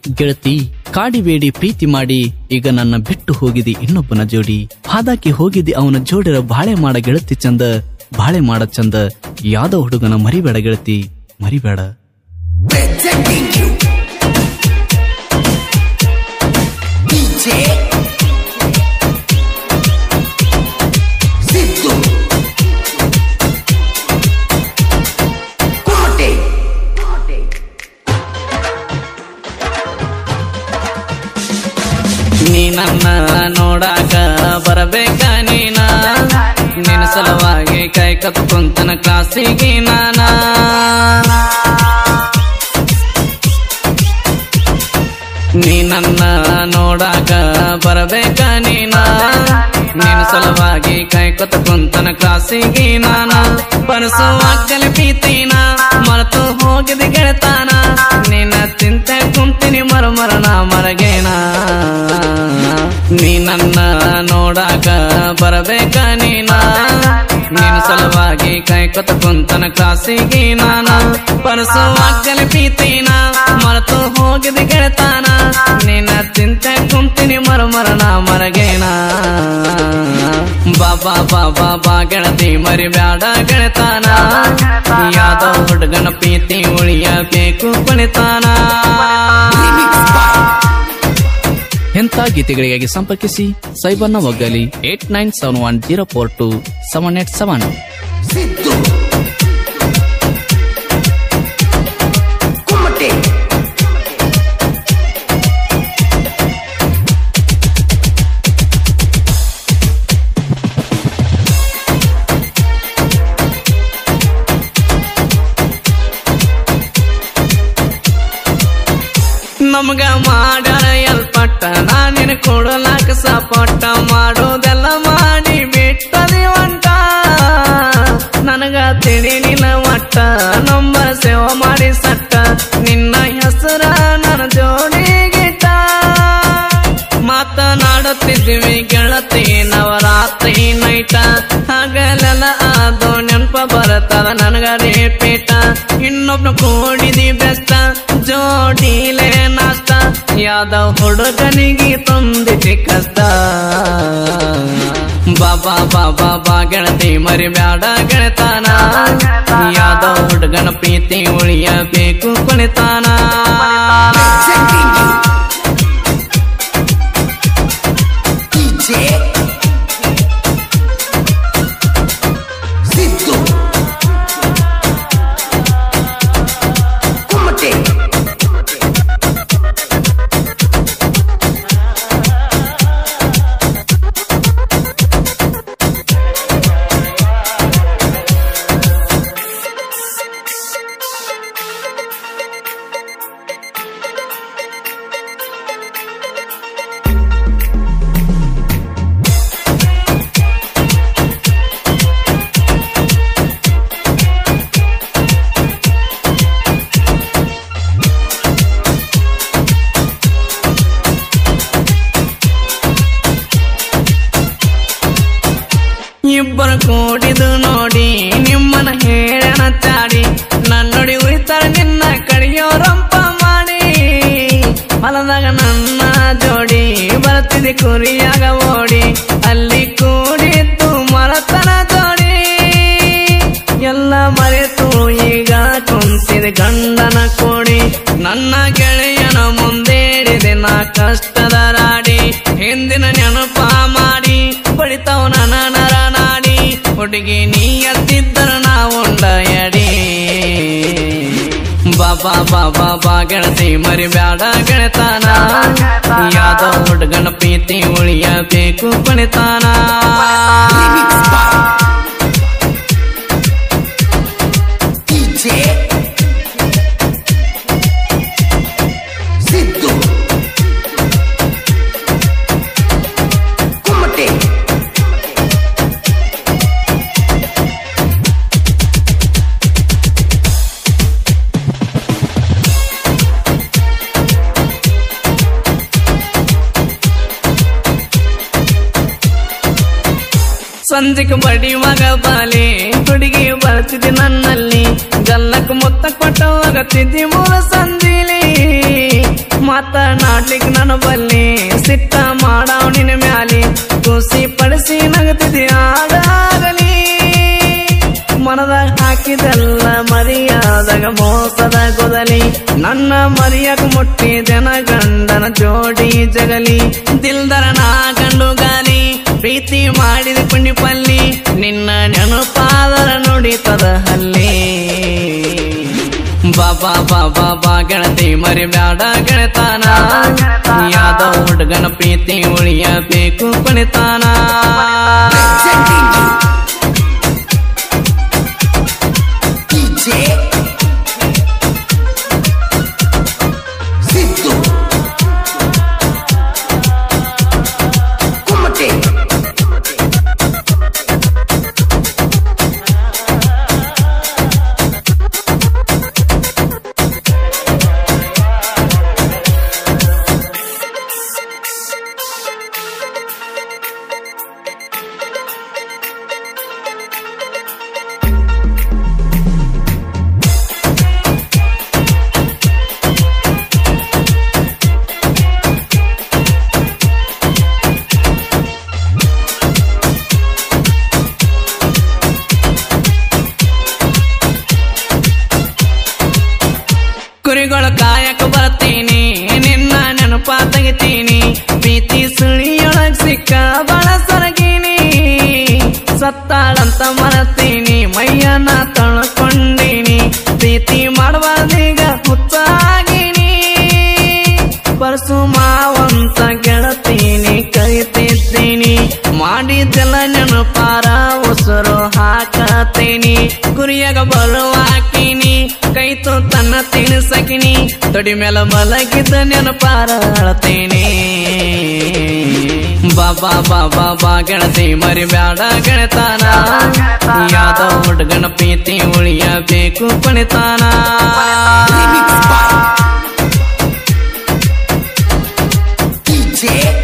ಗೆಳತಿ ಕಾಡಿಬೇಡಿ ಪ್ರೀತಿ ಮಾಡಿ ಈಗ ನನ್ನ ಬಿಟ್ಟು ಹೋಗಿದೆ ಇನ್ನೊಬ್ಬನ ಜೋಡಿ ಹಾದಾಕಿ ಹೋಗಿದ್ದಿ ಅವನ ಜೋಡಿರ ಬಾಳೆ ಮಾಡ ಗೆಳತಿ ಚಂದ ಬಾಳೆ ಮಾಡ ಚಂದ ಯಾವ್ದೋ ಹುಡುಗನ ಮರಿಬೇಡ ಗೆಳತಿ ಮರಿಬೇಡ Presenting you DJ Siddu Kumate ನೀ ನನ್ನ ನೋಡಾಕ ಬರಬೇಕ ನೀನ ನಿನ್ನ ಸಲುವಾಗಿ ಕೈ ಕತ್ಕೊಂತನ ಕ್ಲಾಸಿಗೆ ನಾನ ನೀ ನನ್ನ ನೋಡಾಕ ಬರಬೇಕ ನೀನ ನಿನ್ನ ಸಲುವಾಗಿ ಕೈ ಕತ್ಕೊಂತನ ಕ್ಲಾಸಿಗೆ ನಾನ ಪರಸು ಅಕ್ಕಲಿ ಪ್ರೀತಿನ ಮರೆತು ಹೋಗಿದ ಗೆಳತಾನ ನಿನ್ನ ಚಿಂತೆ ಕುಂತೀನಿ ಮರ ಮರಣ ಮರಗೇನ ನೀ ನನ್ನ ನೋಡಾಕ ಬರಬೇಕ ನೀನ ನಿನ್ನ ಸಲುವಾಗಿ ಕೈ ಕೊತ್ತ ಕುಂತನ ಕ್ಲಾಸಿಗೆ ನಾನ ಪರಸು ಅಕ್ಕಲಿ ಪ್ರೀತಿನ ಮರೆತು ಹೋಗಿದ ಗೆಳತಾನ ನಿನ್ನ ಚಿಂತೆ ಕುಂತೀನಿ ಮರ ಮರಣ ಮರಗೇನ ಬಾಬಾ ಬಾಬಾ ಬಾ ಗೆಳತಿ ಮರಿಬ್ಯಾಡ ಗೆಳತಾನ ಯಾವ್ದೋ ಹುಡುಗನ ಪ್ರೀತಿ ಉಳಿಯಬೇಕು ಕುಣಿತಾನ Remix by ಎಂಥ ಗೀತೆಗಳಿಗಾಗಿ ಸಂಪರ್ಕಿಸಿ ಸೈಬರ್ನ ಒಗ್ಗಲಿ eight nine seven one zero four two seven eight seven Siddu Kumate ನಮಗ ಮಾಡ್ಯಾರ ಎಲ್ಪಟ್ಟ ನಾನಿನ ಕೊಡಲಾಕ ಸಪೋಟ ಮಾಡೋದೆಲ್ಲ ಮಾಡಿ ಬಿಟ್ಟದಿ ಒಂಟ ನನಗ ತಿಳಿಲಿಲ್ಲ ಒಟ್ಟ ನಮ್ಮ ಸೇವ ಮಾಡಿ ಸಟ್ಟ ನಿನ್ನ ಹೆಸರ ನನ್ನ ಜೋಡಿಗಿಟ್ಟ ಮಾತನಾಡುತ್ತಿದ್ವಿ ಗೆಳತಿ ನವರಾತ್ರಿ ನೈಟ ಹಗಲೆಲ್ಲ ಅದು ನೆನಪ ಬರತದ ನನಗ ರೇಪೇಟ ಇನ್ನೊಬ್ನ ಕೂಡಿದಿ ಬೆಸ್ಟ ಜೋಡಿಲೆ ನಾಷ್ಟ ಯಾವ್ದವ ಹುಡುಗನಿಗೆ ತಂದಿದೆ ಕಷ್ಟ ಬಾಬಾ ಬಾಬಾ ಬಾ ಗೆಳತಿ ಮರಿಬ್ಯಾಡ ಗೆಳತಾನ ಯಾವ್ದವ ಹುಡುಗನ ಪ್ರೀತಿ ಉಳಿಯಬೇಕು ಕುಣಿತಾನ Presenting you DJ Siddu Kumate ಇಬ್ಬರು ಕೂಡಿದು ನೋಡಿ ನಿಮ್ಮನ ಹೇಳನ ಚಾಡಿ ನನ್ನೊಡಿ ಉಳಿತಾರ ನಿನ್ನ ಕಡಿಯೋ ರಂಪ ಮಾಡಿ ಹೊಲದಾಗ ನನ್ನ ಜೋಡಿ ಬರ್ತಿದೆ ಕುರಿಯಾಗ ಓಡಿ ಅಲ್ಲಿ ಕೂಡಿದ್ದು ಮರತನ ಜೋಡಿ ಎಲ್ಲ ಮರೆತು ಈಗ ಕುಂತಿದೆ ಗಂಡನ ಕೋಡಿ ನನ್ನ ಗೆಳೆಯನ ಮುಂದೇಡಿದೆ ನಾ ಕಷ್ಟದ ರಾಡಿ ಹಿಂದಿನ ನೆನಪ ಮಾಡಿ ಬಡಿತಾವ ನನ್ನ ನರ ನಾಡಿ ಹುಡುಗಿ ನೀ ಎತ್ತಿದ್ದರ ನಾ ಉಂಡ ಎಡಿ ಬಾಬಾ ಬಾಬಾ ಬಾ ಗೆಳತಿ ಮರಿಬ್ಯಾಡ ಗೆಳತಾನ ಯಾವ್ದೋ ಹುಡುಗನ ಪ್ರೀತಿ ಉಳಿಯಬೇಕು ಕುಣಿತಾನ Remix by DJ Siddu Kumate ಸಂಜೆಗೆ ಬಡಿ ಮಗ ಬಾಲಿ ಹುಡುಗಿ ಬರ್ತಿದ್ದಿ ನನ್ನಲ್ಲಿ ಗಲ್ಲಕ್ ಮುತ್ತ ಕೊಟ್ಟು ಹೋಗತ್ತಿದ್ದಿ ಮೂಲ ಸಂದಿಲಿ ಮಾತನಾಡ್ಲಿಕ್ ನನ್ನ ಬಲ್ಲಿ ಸಿಟ್ಟ ಮಾಡಾವ್ ನಿನ್ನ ಮ್ಯಾಲಿ ಖುಷಿ ಪಡಿಸಿ ನಗತಿದಿ ಆಡಾಗಲಿ ಮನದಾಗ ಹಾಕಿದೆಲ್ಲ ಮರಿಯಾದಾಗ ಮೋಸದ ಗೊದಲಿ ನನ್ನ ಮರಿಯಕ ಮುಟ್ಟಿದೆನ ಗಂಡನ ಜೋಡಿ ಜಗಲಿ ದಿಲ್ದರ ನಾ ಗಂಡು ಗಾಲಿ ಪ್ರೀತಿ ಮಾಡಿದ ಕುಂಡಿ ಪಲ್ಲಿ ನಿನ್ನ ನೆನಪಾದರ ನುಡಿತದ ಹಲ್ಲಿ ಬಾಬಾ ಬಾಬಾ ಬಾ ಗೆಳತಿ ಮರಿ ಬ್ಯಾಡ ಗೆಳತಾನ ಯಾದವ ಹುಡುಗನ ಪ್ರೀತಿ ಉಳಿಯಬೇಕು ಕುಣಿತಾನ Presenting you. DJ. Siddu. Kumate. ಕುರಿಗಳ ಕಾಯಕ ಬರ್ತೀನಿ ನಿನ್ನ ನೆನಪ ತೆಗಿತೀನಿ ಪ್ರೀತಿ ಸುಳಿಯೊಳಗ್ ಸಿಕ್ಕ ಬಳ ಸರಗಿನಿ ಸತ್ತಾಳಂತ ಮರತೀನಿ ಮೈಯನ್ನ ತಳ್ಕೊಂಡೀನಿ ಪ್ರೀತಿ ಮಾಡಬಾರ್ದೀಗ ಹುಚ್ಚಾಗಿನಿ ಪರಸು ಮಾವಂತ ಗೆಳತೀನಿ ಕರಿತಿದ್ದೀನಿ ಮಾಡಿದ್ದೆಲ್ಲ ನೆನಪಾರ ಉಸಿರು ಹಾಕತೀನಿ ಗುರಿಯಾಗ ಬರುವಾಕಿನಿ ಕೈತು ತನ್ನ ತಿನಿಸಕಿನಿ ತೊಡಿ ಮೇಲೆ ಮಲಗಿದ್ದ ನೆನಪಾರ ಅಳತೀನಿ ಬಾಬಾ ಬಾಬಾ ಬಾ ಗೆಳತಿ ಮರಿ ಬ್ಯಾಡ ಗೆಳತಾನ ಯಾದವ ಹುಡುಗನ ಪ್ರೀತಿ ಉಳಿಯಬೇಕು ಕುಣಿತಾನ Remix by DJ.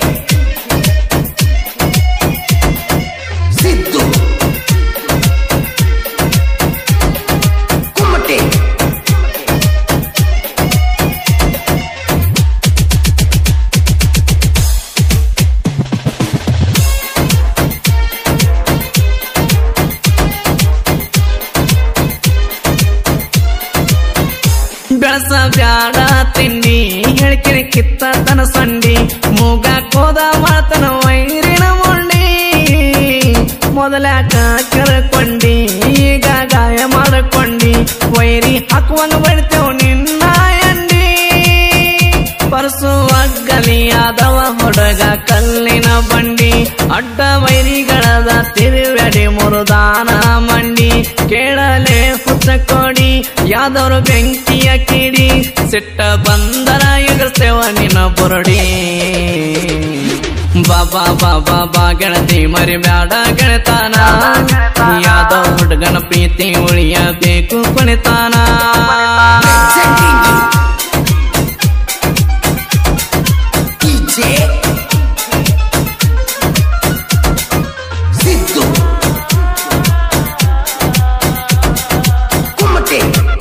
Siddu. Kumate. ಬೆಳಸ ಬ್ಯಾಡ ತಿಂಡಿ ಹೇಳ್ಕಿರಿ ಕಿತ್ತ ತನ ಸಂಡಿ ಮೂಗ ಕೋದ ಮಾತನ ವೈರಿನ ಮೊಂಡಿ ಮೊದಲಾಕ ಕರ್ಕೊಂಡಿ ಈಗ ಗಾಯ ಮಾಡಕೊಂಡಿ ವೈರಿ ಹಾಕುವಂಗ ಬಡ್ತೇವ್ ನಿನ್ನ ಅಂಡಿ ಪರಸು ಅಗ್ಗಲಿ ಆದವ ಹುಡುಗ ಕಲ್ಲಿನ ಬಂಡಿ ಅಡ್ಡ ವೈರಿಗಳದ ತಿರುವೆಡಿ ಮುರುದಾನ ಮಂಡಿ ಕೇಳಲೆ ಹುಚ್ಚ ಕೊಡಿ ಯಾದವರು ಬೆಂಕಿಯ ಕಿಡಿ ಸಿಟ್ಟ ಬಂದರ ಎಗರ್ತೇವ ನಿನ್ನ ಬುರಡಿ ಬಾಬಾ ಬಾಬಾ ಬಾ ಗೆಳತಿ ಮರಿ ಬ್ಯಾಡ ಗೆಳತಾನ ಯಾದವ ಹುಡುಗನ ಪ್ರೀತಿ ಉಳಿಯಬೇಕು ಕುಣಿತಾನ Presenting you. DJ. Siddu. Kumate.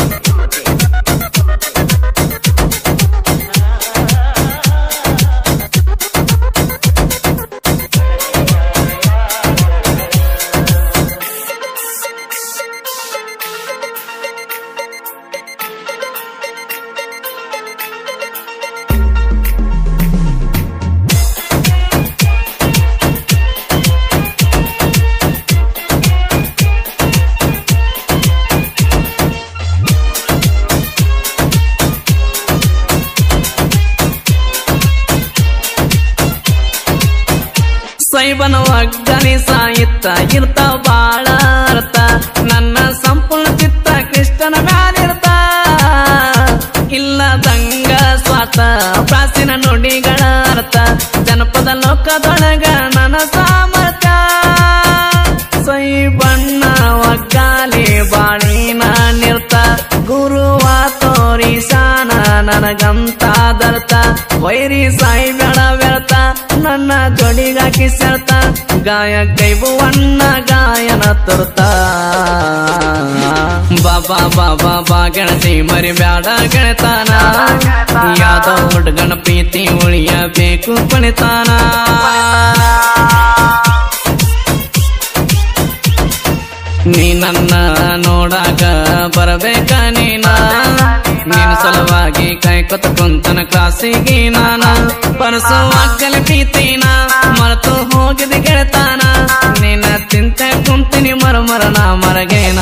ಸೈಬನ ಒಗ್ಗನಿ ಸಾಯಿತ್ತ ಇರ್ತಾವ ಬಾಳ ಅರ್ಥ ನನ್ನ ಸಂಪೂರ್ಣ ಚಿತ್ತ ಕೃಷ್ಣನ ಮ್ಯಾಲಿರ್ತ ಇಲ್ಲ ದಂಗ ಸ್ವಾರ್ಥ ಪ್ರಾಚೀನ ನುಡಿಗಳ ಅರ್ಥ ಜನಪದ ಲೋಕದೊಳಗ ನನ್ನ ಸಾಮರ್ಥ್ಯ ಸೈ ಬಣ್ಣ ಒಗ್ಗಾಲಿ ಬಾಳಿನ ನಿರ್ತ ಗುರುವ ತೋರಿಸಾನ ನನಗಂತ ದರ್ತ ವೈರಿ ಸಾಯಿ ಬೇಡ ಬೆಳತ ನನ್ನ ಜೋಡಿಗಾಕಿ ಸೆಳ್ತ ಗಾಯ ಕೈಬುವಣ್ಣ ಗಾಯನ ತುರ್ತ ಬಾಬಾ ಬಾಬಾ ಬಾ ಗೆಳತಿ ಮರಿ ಬ್ಯಾಡ ಗೆಳತಾನ ಯಾದವ ಹುಡುಗನ ಪ್ರೀತಿ ಉಳಿಯಬೇಕು ಪಣಿತಾನ ನೀ ನನ್ನ ನೋಡಾಕ ಬರಬೇಕ ನೀನ ನೀನು ಸಲುವಾಗಿ ಕೈ ಕೊತ್ತ ಕುಂತನ ಕ್ಲಾಸಿಗೆ ನಾನ ಪರಸು ಅಕ್ಕಲ ಪ್ರೀತಿನ ಮರೆತು ಹೋಗಿದ ಗೆಳತಾನ ನಿನ್ನ ತಿಂತ ಕುಂತಿನಿ ಮರ ಮರಣ ಮರಗೇನ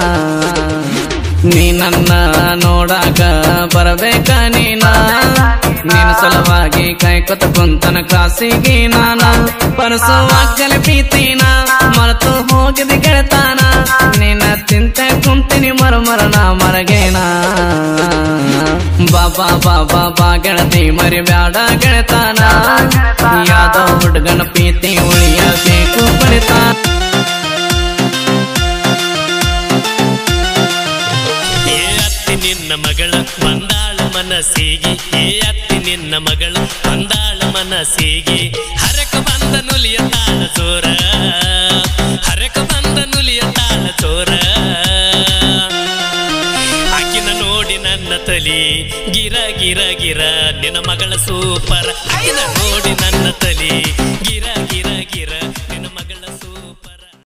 ನೀ ನನ್ನ ನೋಡಾಕ ಬರಬೇಕ ನೀನ ನೀನು ಸಲುವಾಗಿ ಕೈ ಕೊತ್ತ ಕುಂತನ ಕ್ಲಾಸಿಗೆ ನಾನ ಪರಸು ಅಕ್ಕಲ ಪ್ರೀತಿನ ಮರೆತು ಹೋಗಿದ ಗೆಳತಾನ ನಿನ್ನ ತಿಂತ ಕುಂತಿನಿ ಮರ ಮರಣ ಮರಗೇನ ಬಾಬಾ ಬಾಬಾ ಬಾ ಗೆಳತಿ ಮರಿ ಬ್ಯಾಡ ಗೆಳತಾನ ಯಾದವ ಹುಡುಗನ ಪ್ರೀತಿ ಉಳಿಯಬೇಕು ಪಡಿತಾನ ಏ ಅತ್ತಿ ನಿನ್ನ ಮಗಳ ಬಂದಾಳ ಮನಸ್ಸಿಗೆ ಏ ಅತ್ತಿ ನಿನ್ನ ಮಗಳ ಬಂದಾಳ ಮನಸ್ಸಿಗೆ ಹರಕ ಬಂದ ನುಲಿಯ ತಾಳ ಚೋರ ಹರಕ ಬಂದ ನುಲಿಯ ತಾಳ ಚೋರ ಆಕಿನ ನೋಡಿ ನನ್ನ ತಲಿ ಗಿರ ಗಿರ ಗಿರ ನಿನ್ನ ಮಗಳ ಸೂಪರ್ ಆಕಿನ ನೋಡಿ ನನ್ನ ತಲಿ ಗಿರ ಗಿರ ಗಿರ